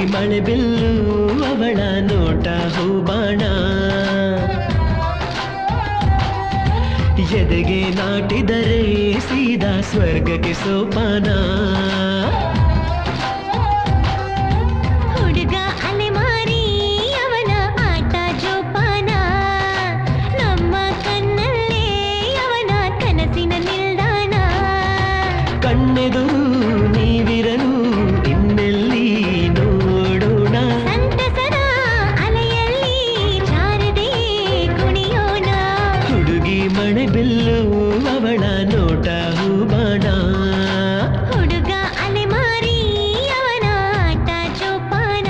ಮಳೆ ಬಿಲ್ಲು ಅವಳ ನೋಟ ಹೂಬಾಣ ಎದೆಗೆ ನಾಟಿದರೆ ಸೀದಾ ಸ್ವರ್ಗಕ್ಕೆ ಸೋಪಾನ ಹುಡುಗ ಅಲೆಮಾರಿ ಅವನ ಆಟ ಜೋಪಾನ ನಮ್ಮ ಕಣ್ಣಲ್ಲೇ ಅವನ ಕನಸಿನ ನಿಲ್ದಾಣ ಕಣ್ಣೆದುರು ನೀವಿರಲು ಇನ್ನೆಲ್ಲಿ ನೋಡೋಣ ಸಂತಸದ ಅಲೆಯಲ್ಲಿ ಜಾರದೆ ಕುಣಿಯೋಣ ಹುಡುಗಿ ಮಳೆ ಬಿಲ್ಲು ಅವಳ ನೋಟ ಹೂಬಾಣ ಹುಡುಗ ಅಲೆಮಾರಿ ಅವನ ಆಟ ಜೋಪಾನ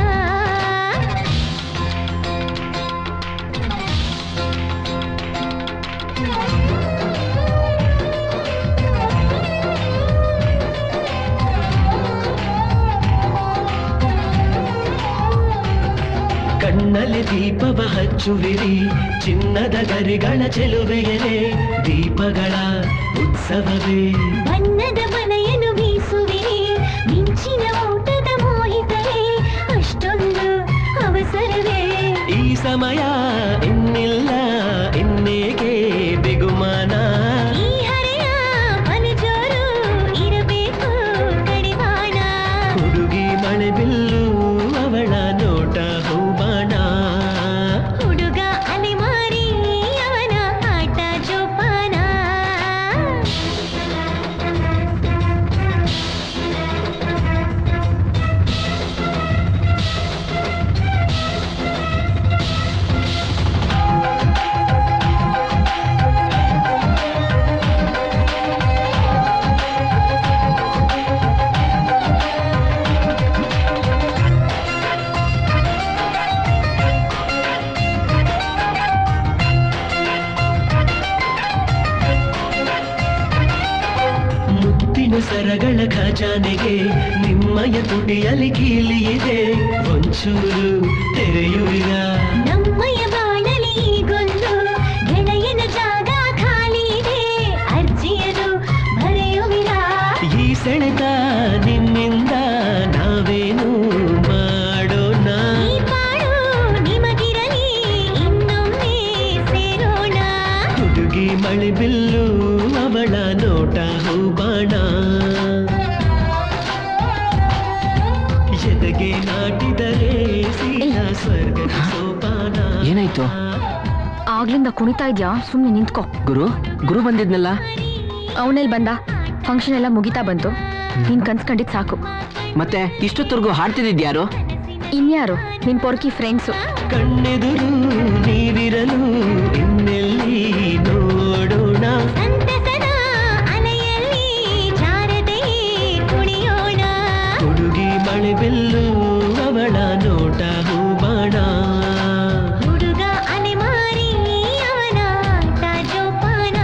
ಕಣ್ಣಲ್ಲಿ ದೀಪವ ಹಚ್ಚುವಿರಿ ಚಿನ್ನದ ಗರಿಗಳ ಚೆಲುವೆಯರೆ ದೀಪಗಳ ಉತ್ಸವವೇ ಬಣ್ಣದ ಮನೆಯನ್ನು ಬೀಸುವಿರಿ ಮಿಂಚಿನ ಊಟದ ಮೋಹಿತರೇ ಅಷ್ಟೊಂದು ಅವಸರವೇ ಈ ಸಮಯ ಇನ್ನಿಲ್ಲ ಇನ್ನೇಕೆ ಬಿಗುಮಾನ ಈ ಹರೆಯ ಮನಜೋರು ಇರಬೇಕು ಕಡಿವಾಣ ಹುಡುಗಿ ಮಳೆ ಬಿಲ್ಲು ಅವಳ ನೋಟ ಹೂಬಾಣ ಹುಡುಗ ಅಲೆಮಾರಿ ಅವನ ಆಟ ಜೋಪಾನ ಮುತ್ತಿನ ಸರಗಳ ಖಜಾನೆಗೆ ನಿಮ್ಮಯ ತುಟಿಯಲ್ಲಿ ಕೀಲಿಯಿದೆ ಒಂಚೂರು ತೆರೆಯುವಿರ ನಮ್ಮಯ ಬಾಳಲಿ ಈಗೊಂದು ಗೆಳೆಯನ ಜಾಗ ಖಾಲಿ ಇದೆ ಅರ್ಜಿಯನ್ನು ಬರೆಯುವಿರಾ ಈ ಸೆಳೆತ ನಿಮ್ಮಿಂದ ನಾವೇನು ಮಾಡೋಣ ಈ ಪಾಡು ನಿಮಗಿರಲಿ ಇನ್ನೊಮ್ಮೆ ಸೇರೋಣ ಹುಡುಗಿ ಮಳೆ ಬಿಲ್ಲು ಅವಳ ನೋಟ ಹೂಬಾಣ ಎದೆಗೆ ನಾಟಿದರೆ ಸೀದಾ ಸ್ವರ್ಗದ ಸೋಪಾನ ಏನಾಯ್ತು ಆಗ್ಲಿಂದ ಕುಣಿತಾ ಇದ್ಯಾ ಸುಮ್ಮನೆ ನಿಂತ್ಕೋ ಗುರು ಗುರು ಬಂದಿದ್ನಲ್ಲ ಅವನಲ್ಲಿ ಬಂದ ಫಂಕ್ಷನ್ ಎಲ್ಲ ಮುಗಿತಾ ಬಂತು ನೀನ್ ಕನ್ಸ್ಕೊಂಡಿದ್ ಸಾಕು ಮತ್ತೆ ಇಷ್ಟೊತ್ತವರೆಗೂ ಹಾಡ್ತಿದ್ಯಾರು ಇನ್ಯಾರು ನಿನ್ ಪೊರ್ಕಿ ಫ್ರೆಂಡ್ಸು ಕಣ್ಣೆದುರು ನೀವಿರಲು ಇನ್ನೆಲ್ಲಿ ನೋಡೋಣ ಸಂತಸದ ಅಲೆಯಲ್ಲಿ ಜಾರದೆ ಕುಣಿಯೋಣ ಹುಡುಗಿ ಮಳೆ ಬಿಲ್ಲು ಅವಳ ನೋಟ ಹೂಬಾಣ ಹುಡುಗ ಅಲೆಮಾರಿ ಅವನ ಆಟ ಜೋಪಾನ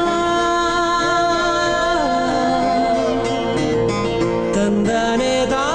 ತಂದನೆ ತಾ